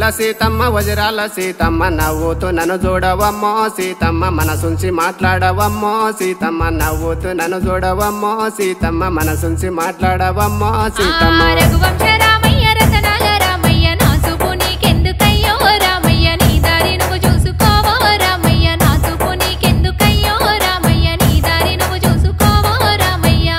సీతమ్మ వజరాల సీతమ్మ నవ్వుతూ నన్ను చూడవమ్మో సీతమ్మ మనసుంచి మాట్లాడవమ్మో సీతమ్మ నవ్వుతూ నన్ను చూడవమ్మో సీతమ్మ మనసుంచి మాట్లాడవమ్మో సీతమ్మ ఆ రఘువంశ రామయ్య రతనాల రామయ్య నా చూపు నీకెందుకయ్యో రామయ్య నీ దారి నువ్వు చూసుకోవో రామయ్య నా చూపు నీకెందుకయ్యో రామయ్య నీ దారి నువ్వు చూసుకోవో రామయ్య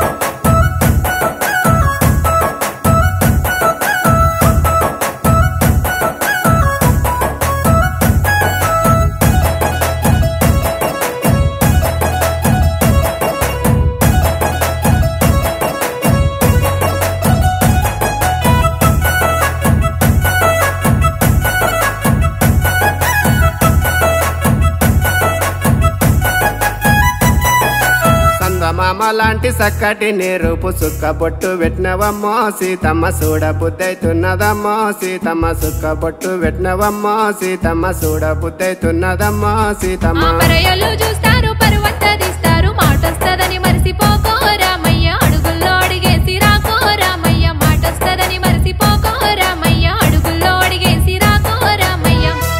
సందమామ లాంటి చక్కటి నీరుపు సుక్క బొట్టు పెట్టినవమ్మో సీతమ్మ చూడ బుద్ధైతున్నదమ్మో సీతమ్మ సుక్క బొట్టు పెట్టినవమ్మో సీతమ్మ చూడ బుద్ధైతున్నదమ్మో సీతమ్మ పరయలు చూస్తారు పరువంత తీస్తారు మాటొస్తదని మరిసిపోకో రామయ్య అడుగుల్లో అడిగేసి రాకో రామయ్య మాటొస్తదని మరిసిపోకో రామయ్య అడుగుల్లో అడిగేసి రాకో రామయ్య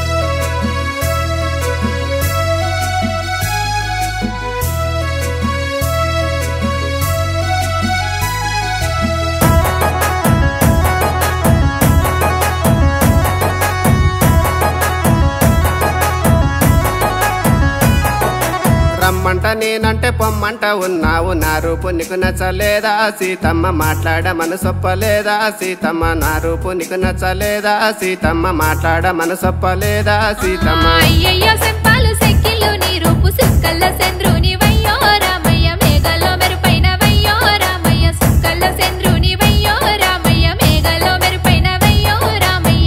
రమ్మంట నేనంటే పొమ్మంట ఉన్నావు నా రూపు నీకు నచ్చలేదా సీతమ్మ మాట్లాడ మనసొప్పలేదా సీతమ్మ నా రూపు నీకు నచ్చలేదా సీతమ్మ మాట్లాడ మనసొప్పలేదా సీతమ్మ అయ్యయ్యో సెంపాలు సెక్కిళ్ళు నీ రూపు సుక్కల్ల చంద్రుని వయ్యో రామయ్య మేఘలో మెరుపైన వయ్యో రామయ్య సుక్కల్ల చంద్రుని వయ్యో రామయ్య మేఘలో మెరుపైన వయ్యో రామయ్య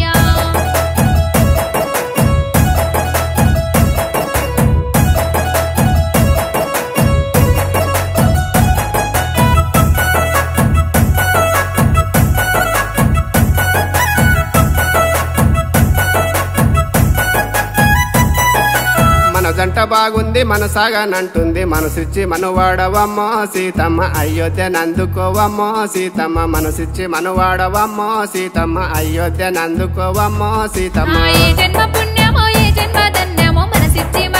మన జంట బాగుంది మన సాగానంటుంది మనసిచ్చి మనువాడవమ్మో సీతమ్మ అయోధ్య నందుకోవమ్మో సీతమ్మ మనసిచ్చి మనువాడవమ్మో సీతమ్మ అయోధ్య నందుకోవమ్మో సీతమ్మ ఏ జన్మ పుణ్యమో ఏ జన్మ ధన్యమో మనసిచ్చి